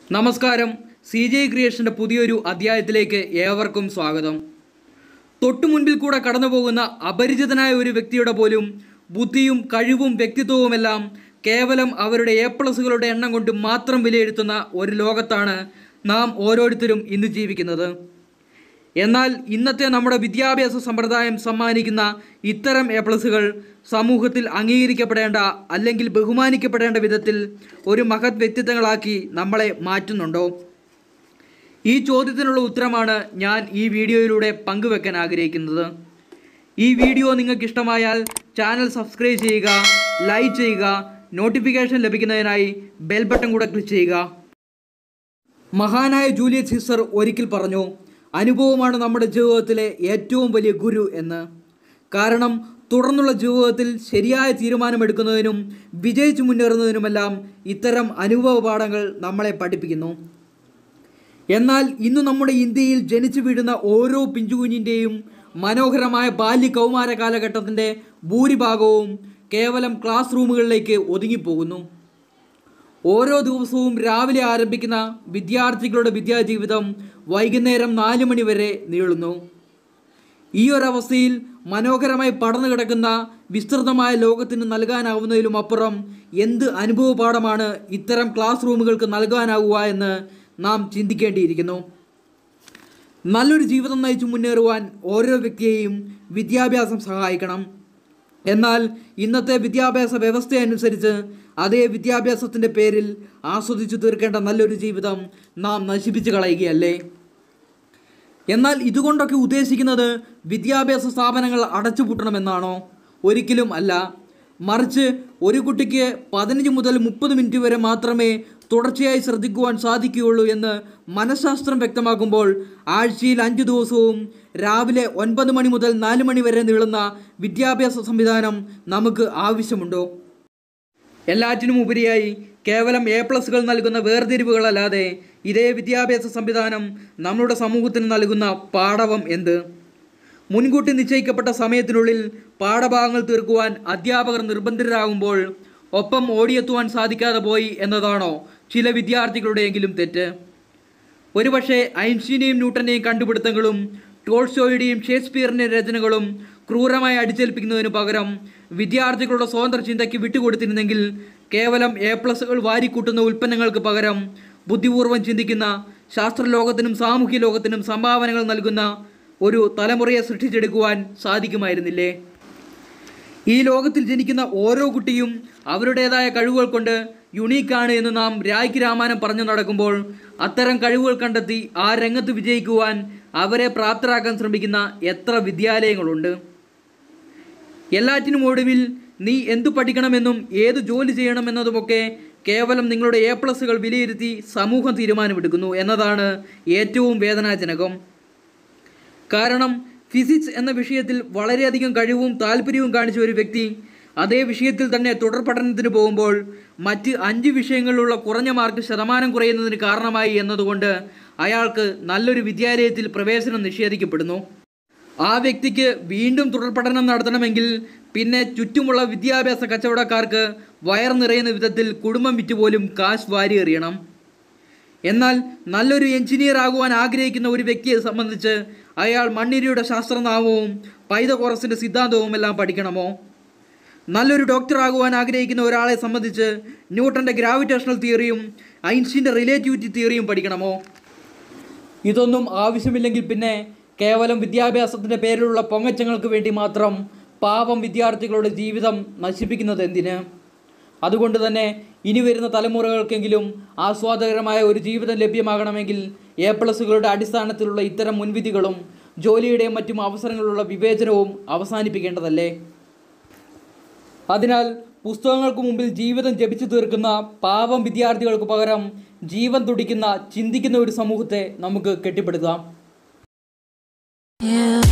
നമസ്കാരം C J ക്രിയേഷൻ്റെ പുതിയൊരു അധ്യായത്തിലേക്ക് ഏവർക്കും സ്വാഗതം തൊട്ടു മുൻപിൽ കൂടെ കടന്നു പോകുന്ന അപരിചിതനായ ഒരു വ്യക്തിയുടെ പോലും ബുദ്ധിയും കഴിവും വ്യക്തിത്വവുമെല്ലാം കേവലം അവരുടെ എ പ്ലസുകളുടെ എണ്ണം കൊണ്ട് മാത്രം വിലയിരുത്തുന്ന ഒരു ലോകത്താണ് നാം ഓരോരുത്തരും ഇന്ന് ജീവിക്കുന്നത് എന്നാൽ ഇന്നത്തെ നമ്മുടെ വിദ്യാഭ്യാസ സമ്പ്രദായം സമ്മാനിക്കുന്ന ഇത്തരം എ പ്ലസുകൾ സമൂഹത്തിൽ അംഗീകരിക്കപ്പെടേണ്ട അല്ലെങ്കിൽ ബഹുമാനിക്കപ്പെടേണ്ട വിധത്തിൽ ഒരു മഹത് വ്യക്തിത്വങ്ങളാക്കി നമ്മളെ മാറ്റുന്നുണ്ടോ ഈ ചോദ്യത്തിനുള്ള ഉത്തരമാണ് ഞാൻ ഈ വീഡിയോയിലൂടെ പങ്കുവെക്കാൻ ആഗ്രഹിക്കുന്നത് ഈ വീഡിയോ നിങ്ങൾക്ക് ഇഷ്ടമായാൽ ചാനൽ സബ്സ്ക്രൈബ് ചെയ്യുക ലൈക്ക് ചെയ്യുക നോട്ടിഫിക്കേഷൻ ലഭിക്കുന്നതിനായി ബെൽ ബട്ടൺ കൂടെ ക്ലിക്ക് ചെയ്യുക മഹാനായ ജൂലിയസ് സീസർ ഒരിക്കൽ പറഞ്ഞു അനുഭവമാണ് നമ്മുടെ ജീവിതത്തിലെ ഏറ്റവും വലിയ ഗുരു എന്ന് കാരണം തുടർന്നുള്ള ജീവിതത്തിൽ ശരിയായ തീരുമാനമെടുക്കുന്നതിനും വിജയിച്ചു മുന്നേറുന്നതിനുമെല്ലാം ഇത്തരം അനുഭവ പാഠങ്ങൾ നമ്മളെ പഠിപ്പിക്കുന്നു എന്നാൽ ഇന്ന് നമ്മുടെ ഇന്ത്യയിൽ ജനിച്ചു വീഴുന്ന ഓരോ പിഞ്ചുകുഞ്ഞിൻ്റെയും മനോഹരമായ ബാല്യ കൗമാര കാലഘട്ടത്തിൻ്റെ ഭൂരിഭാഗവും കേവലം ക്ലാസ് റൂമുകളിലേക്ക് ഒതുങ്ങിപ്പോകുന്നു ഓരോ ദിവസവും രാവിലെ ആരംഭിക്കുന്ന വിദ്യാർത്ഥികളുടെ വിദ്യാജീവിതം വൈകുന്നേരം നാല് മണി വരെ നീളുന്നു ഈ ഒരവസ്ഥയിൽ മനോഹരമായി പടർന്നു കിടക്കുന്ന വിസ്തൃതമായ ലോകത്തിന് നൽകാനാവുന്നതിലും അപ്പുറം എന്ത് അനുഭവ പാഠമാണ് ഇത്തരം ക്ലാസ് റൂമുകൾക്ക് നൽകാനാവുക എന്ന് നാം ചിന്തിക്കേണ്ടിയിരിക്കുന്നു നല്ലൊരു ജീവിതം നയിച്ചു മുന്നേറുവാൻ ഓരോ വ്യക്തിയെയും വിദ്യാഭ്യാസം സഹായിക്കണം എന്നാൽ ഇന്നത്തെ വിദ്യാഭ്യാസ വ്യവസ്ഥ അനുസരിച്ച് അതേ വിദ്യാഭ്യാസത്തിൻ്റെ പേരിൽ ആസ്വദിച്ചു തീർക്കേണ്ട നല്ലൊരു ജീവിതം നാം നശിപ്പിച്ചു കളയുകയല്ലേ എന്നാൽ ഇതുകൊണ്ടൊക്കെ ഉദ്ദേശിക്കുന്നത് വിദ്യാഭ്യാസ സ്ഥാപനങ്ങൾ അടച്ചുപൂട്ടണമെന്നാണോ ഒരിക്കലും അല്ല മറിച്ച് ഒരു കുട്ടിക്ക് പതിനഞ്ച് മുതൽ മുപ്പത് മിനിറ്റ് വരെ മാത്രമേ തുടർച്ചയായി ശ്രദ്ധിക്കുവാൻ സാധിക്കുകയുള്ളൂ എന്ന് മനഃശാസ്ത്രം വ്യക്തമാക്കുമ്പോൾ ആഴ്ചയിൽ അഞ്ച് ദിവസവും രാവിലെ ഒൻപത് മണി മുതൽ നാല് മണി വരെ നീളുന്ന വിദ്യാഭ്യാസ സംവിധാനം നമുക്ക് ആവശ്യമുണ്ടോ എല്ലാറ്റിനും ഉപരിയായി കേവലം എ പ്ലസുകൾ നൽകുന്ന വേർതിരിവുകളല്ലാതെ ഇതേ വിദ്യാഭ്യാസ സംവിധാനം നമ്മുടെ സമൂഹത്തിന് നൽകുന്ന പാഠവം എന്ത് മുൻകൂട്ടി നിശ്ചയിക്കപ്പെട്ട സമയത്തിനുള്ളിൽ പാഠഭാഗങ്ങൾ തീർക്കുവാൻ അധ്യാപകർ നിർബന്ധിതരാകുമ്പോൾ ഒപ്പം ഓടിയെത്തുവാൻ സാധിക്കാതെ പോയി എന്നതാണോ ചില വിദ്യാർത്ഥികളുടെയെങ്കിലും തെറ്റ് ഒരുപക്ഷെ ഐൻസ്റ്റീനെയും ന്യൂട്ടൻ്റെയും കണ്ടുപിടുത്തങ്ങളും ടോൾസ്റ്റോയുടെയും ഷേക്സ്പിയറിൻ്റെ രചനകളും ക്രൂരമായി അടിച്ചേൽപ്പിക്കുന്നതിനു പകരം വിദ്യാർത്ഥികളുടെ സ്വതന്ത്ര ചിന്തയ്ക്ക് വിട്ടുകൊടുത്തിരുന്നെങ്കിൽ കേവലം എ പ്ലസുകൾ വാരിക്കൂട്ടുന്ന ഉൽപ്പന്നങ്ങൾക്ക് പകരം ബുദ്ധിപൂർവ്വം ചിന്തിക്കുന്ന ശാസ്ത്രലോകത്തിനും സാമൂഹ്യ ലോകത്തിനും സംഭാവനകൾ നൽകുന്ന ഒരു തലമുറയെ സൃഷ്ടിച്ചെടുക്കുവാൻ സാധിക്കുമായിരുന്നില്ലേ ഈ ലോകത്തിൽ ജനിക്കുന്ന ഓരോ കുട്ടിയും അവരുടേതായ കഴിവുകൾ കൊണ്ട് യുണീക്കാണ് എന്ന് നാം രായ്ക്ക് രാമാനം പറഞ്ഞു നടക്കുമ്പോൾ അത്തരം കഴിവുകൾ കണ്ടെത്തി ആ രംഗത്ത് വിജയിക്കുവാൻ അവരെ പ്രാപ്തരാക്കാൻ ശ്രമിക്കുന്ന എത്ര വിദ്യാലയങ്ങളുണ്ട് എല്ലാറ്റിനും ഒടുവിൽ നീ എന്തു പഠിക്കണമെന്നും ഏത് ജോലി ചെയ്യണമെന്നതുമൊക്കെ കേവലം നിങ്ങളുടെ എ പ്ലസുകൾ വിലയിരുത്തി സമൂഹം തീരുമാനമെടുക്കുന്നു എന്നതാണ് ഏറ്റവും വേദനാജനകം കാരണം ഫിസിക്സ് എന്ന വിഷയത്തിൽ വളരെയധികം കഴിവും താല്പര്യവും കാണിച്ച ഒരു വ്യക്തി അതേ വിഷയത്തിൽ തന്നെ തുടർ പഠനത്തിന് പോകുമ്പോൾ മറ്റ് അഞ്ച് വിഷയങ്ങളിലുള്ള കുറഞ്ഞ മാർക്ക് ശതമാനം കുറയുന്നതിന് കാരണമായി എന്നതുകൊണ്ട് അയാൾക്ക് നല്ലൊരു വിദ്യാലയത്തിൽ പ്രവേശനം നിഷേധിക്കപ്പെടുന്നു ആ വ്യക്തിക്ക് വീണ്ടും തുടർ പഠനം നടത്തണമെങ്കിൽ പിന്നെ ചുറ്റുമുള്ള വിദ്യാഭ്യാസ കച്ചവടക്കാർക്ക് വയർ നിറയുന്ന വിധത്തിൽ കുടുംബം വിറ്റുപോലും കാശ് വാരി എറിയണം എന്നാൽ നല്ലൊരു എഞ്ചിനീയർ ആകുവാൻ ആഗ്രഹിക്കുന്ന ഒരു വ്യക്തിയെ സംബന്ധിച്ച് അയാൾ മണ്ണിരിയുടെ ശാസ്ത്രനാമവും പൈതകോറസിൻ്റെ സിദ്ധാന്തവും എല്ലാം പഠിക്കണമോ നല്ലൊരു ഡോക്ടർ ആകുവാൻ ആഗ്രഹിക്കുന്ന ഒരാളെ സംബന്ധിച്ച് ന്യൂട്ടൻ്റെ ഗ്രാവിറ്റേഷണൽ തിയറിയും ഐൻസ്റ്റീൻ്റെ റിലേറ്റിവിറ്റി തിയറിയും പഠിക്കണമോ ഇതൊന്നും ആവശ്യമില്ലെങ്കിൽ പിന്നെ കേവലം വിദ്യാഭ്യാസത്തിൻ്റെ പേരിലുള്ള പൊങ്ങച്ചങ്ങൾക്ക് വേണ്ടി മാത്രം പാവം വിദ്യാർത്ഥികളുടെ ജീവിതം നശിപ്പിക്കുന്നത് എന്തിന് അതുകൊണ്ട് തന്നെ ഇനി വരുന്ന തലമുറകൾക്കെങ്കിലും ആസ്വാദകരമായ ഒരു ജീവിതം ലഭ്യമാകണമെങ്കിൽ എ പ്ലസുകളുടെ അടിസ്ഥാനത്തിലുള്ള ഇത്തരം മുൻവിധികളും ജോലിയുടെയും മറ്റും അവസരങ്ങളുള്ള വിവേചനവും അവസാനിപ്പിക്കേണ്ടതല്ലേ അതിനാൽ പുസ്തകങ്ങൾക്ക് മുമ്പിൽ ജീവിതം ജപിച്ചു തീർക്കുന്ന പാവം വിദ്യാർത്ഥികൾക്ക് പകരം ജീവൻ തുടിക്കുന്ന ചിന്തിക്കുന്ന ഒരു സമൂഹത്തെ നമുക്ക് കെട്ടിപ്പടുക്കാം You